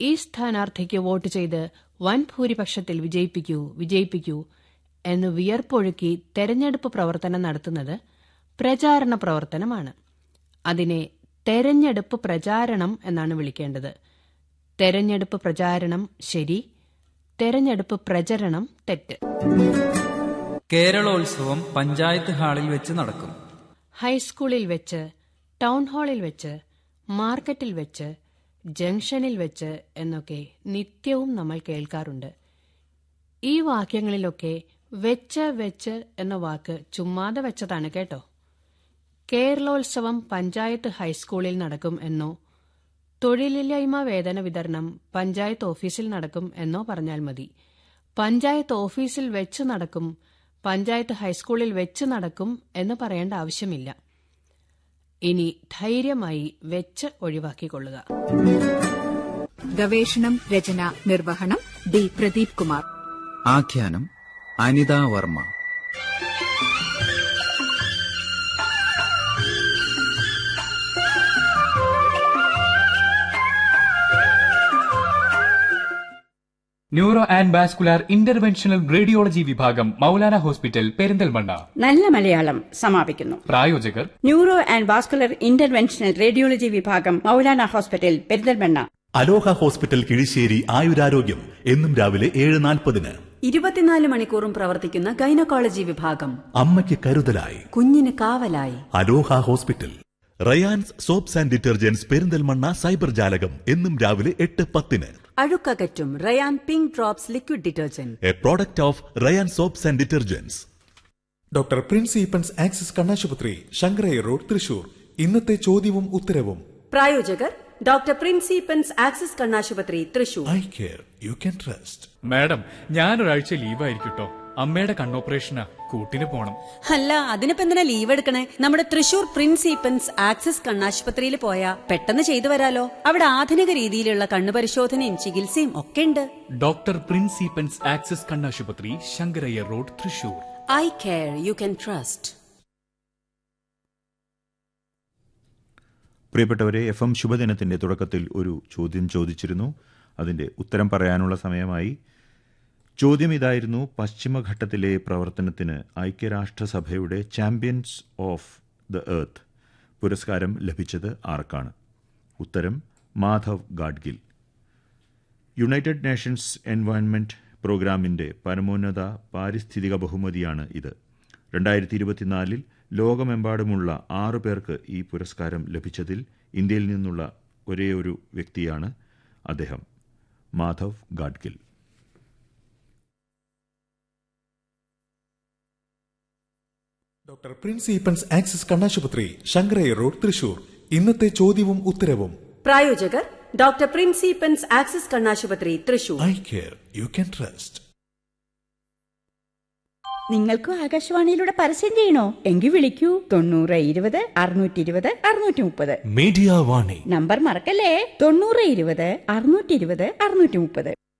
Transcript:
ഈ സ്ഥാനാർത്ഥിക്ക് വോട്ട് ചെയ്ത് വൻ ഭൂരിപക്ഷത്തിൽ വിജയിപ്പിക്കൂ വിജയിപ്പിക്കൂ എന്ന് വിയർപ്പൊഴുക്കി തെരഞ്ഞെടുപ്പ് പ്രവർത്തനം നടത്തുന്നത് പ്രചാരണ പ്രവർത്തനമാണ് അതിനെ തെരഞ്ഞെടുപ്പ് പ്രചാരണം എന്നാണ് വിളിക്കേണ്ടത് തെരഞ്ഞെടുപ്പ് പ്രചാരണം ശരി തെരഞ്ഞെടുപ്പ് പ്രചരണം തെറ്റ് കേരളോത്സവം പഞ്ചായത്ത് ഹാളിൽ വെച്ച് നടക്കും ഹൈസ്കൂളിൽ വെച്ച് ടൗൺ ഹാളിൽ വെച്ച് മാർക്കറ്റിൽ വെച്ച് ജംഗ്ഷനിൽ വെച്ച് എന്നൊക്കെ നിത്യവും നമ്മൾ കേൾക്കാറുണ്ട് ഈ വാക്യങ്ങളിലൊക്കെ വെച്ച് വെച്ച് എന്ന വാക്ക് ചുമ്മാതെ വെച്ചതാണ് കേട്ടോ കേരളോത്സവം പഞ്ചായത്ത് ഹൈസ്കൂളിൽ നടക്കും എന്നോ തൊഴിലില്ലായ്മ വേതന വിതരണം പഞ്ചായത്ത് ഓഫീസിൽ നടക്കും എന്നോ പറഞ്ഞാൽ മതി പഞ്ചായത്ത് ഓഫീസിൽ വെച്ച് നടക്കും പഞ്ചായത്ത് ഹൈസ്കൂളിൽ വെച്ച് നടക്കും എന്ന് പറയേണ്ട ആവശ്യമില്ല ഇനി ധൈര്യമായി വെച്ച് ഒഴിവാക്കിക്കൊള്ളുക ഗവേഷണം രചന നിർവഹണം ഡി പ്രദീപ് കുമാർ ആഖ്യാനം Anitha Varma neuro and vascular interventional radiology വിഭാഗം മൗലാന ഹോസ്പിറ്റൽ പെരിന്തൽമണ്ണ നല്ല മലയാളം സമാപിക്കുന്നു പ്രായോജകർ neuro and vascular interventional radiology വിഭാഗം Maulana hospital Perinthalmanna Aloha hospital Kizhissery ആയുരാരോഗ്യം എന്നും രാവിലെ ഏഴ് നാൽപ്പതിന് ഇരുപത്തിനാല് മണിക്കൂറും പ്രവർത്തിക്കുന്ന ഗൈനക്കോളജി വിഭാഗം അമ്മയ്ക്ക് കരുതലായി കുഞ്ഞിന് കാവലായി Aloha hospital Rayan's soaps and detergents Perinthalmanna cyber ജാലകം എന്നും രാവിലെ എട്ട് പത്തിന് അഴുക്കകറ്റും Rayan pink drops liquid detergent a product of Rayan soaps and detergents doctor Prince Eappen's Axis കണ്ണാശുപത്രി ശങ്കരയ്യ റോഡ് തൃശൂർ ഇന്നത്തെ ചോദ്യവും ഉത്തരവും പ്രായോജകർ ഡോക്ടർ പ്രിൻസിപ്പൻസ് ആക്സിസ് കണ്ണാശുപത്രി Thrissur eye care you can trust madam ഞാനൊരാഴ്ച ലീവായിരിക്കട്ടോ അമ്മയുടെ കണ്ണോപ്പറേഷനാ കൂട്ടിന് പോണം അല്ല അതിനിപ്പോ എന്തിനാ ലീവ് എടുക്കണേ നമ്മുടെ തൃശൂർ പ്രിൻസിപ്പൻസ് ആക്സിസ് കണ്ണാശുപത്രിയിൽ പോയാ പെട്ടെന്ന് ചെയ്തു വരാലോ അവിടെ ആധുനിക രീതിയിലുള്ള കണ്ണു പരിശോധനയും ചികിത്സയും ഒക്കെ ഉണ്ട് ഡോക്ടർ പ്രിൻസിപ്പൻസ് ആക്സസ് കണ്ണാശുപത്രി Sankaraiah road Thrissur eye care you can trust പ്രിയപ്പെട്ടവരെ എഫ് എം ശുഭദിനത്തിന്റെ തുടക്കത്തിൽ ഒരു ചോദ്യം ചോദിച്ചിരുന്നു അതിന്റെ ഉത്തരം പറയാനുള്ള സമയമായി ചോദ്യം ഇതായിരുന്നു പശ്ചിമഘട്ടത്തിലെ പ്രവർത്തനത്തിന് ഐക്യരാഷ്ട്രസഭയുടെ ചാമ്പ്യൻസ് ഓഫ് ദ എർത്ത് പുരസ്കാരം ലഭിച്ചത് ആർക്കാണ് ഉത്തരം Madhav Gadgil United Nations environment പ്രോഗ്രാമിന്റെ പരമോന്നത പാരിസ്ഥിതിക ബഹുമതിയാണ് ഇത് രണ്ടായിരത്തി ഇരുപത്തിനാലിൽ ലോകമെമ്പാടുമുള്ള ആറു പേർക്ക് ഈ പുരസ്കാരം ലഭിച്ചതിൽ ഇന്ത്യയിൽ നിന്നുള്ള ഒരേയൊരു വ്യക്തിയാണ് അദ്ദേഹം മാധവ് ഗാഡ്ഗിൽ ഡോക്ടർ പ്രിൻസ് ഈപ്പൻസ് ആക്സിസ് കണ്ണാശുപത്രി ശങ്കരയ്യ റോഡ് തൃശൂർ ഇന്നത്തെ ചോദ്യവും ഉത്തരവും പ്രായോജകർ ഡോക്ടർ പ്രിൻസിപ്പൻസ് ആക്സിസ് കണ്ണാശുപത്രി Thrissur eye care you can trust നിങ്ങൾക്കും ആകാശവാണിയിലൂടെ പരസ്യം ചെയ്യണോ എങ്കിൽ വിളിക്കൂ തൊണ്ണൂറ് ഇരുപത് അറുന്നൂറ്റി ഇരുപത് അറുന്നൂറ്റി മുപ്പത് മീഡിയ വാണി നമ്പർ മറക്കല്ലേ തൊണ്ണൂറ് ഇരുപത് അറുന്നൂറ്റി ഇരുപത് അറുന്നൂറ്റി മുപ്പത്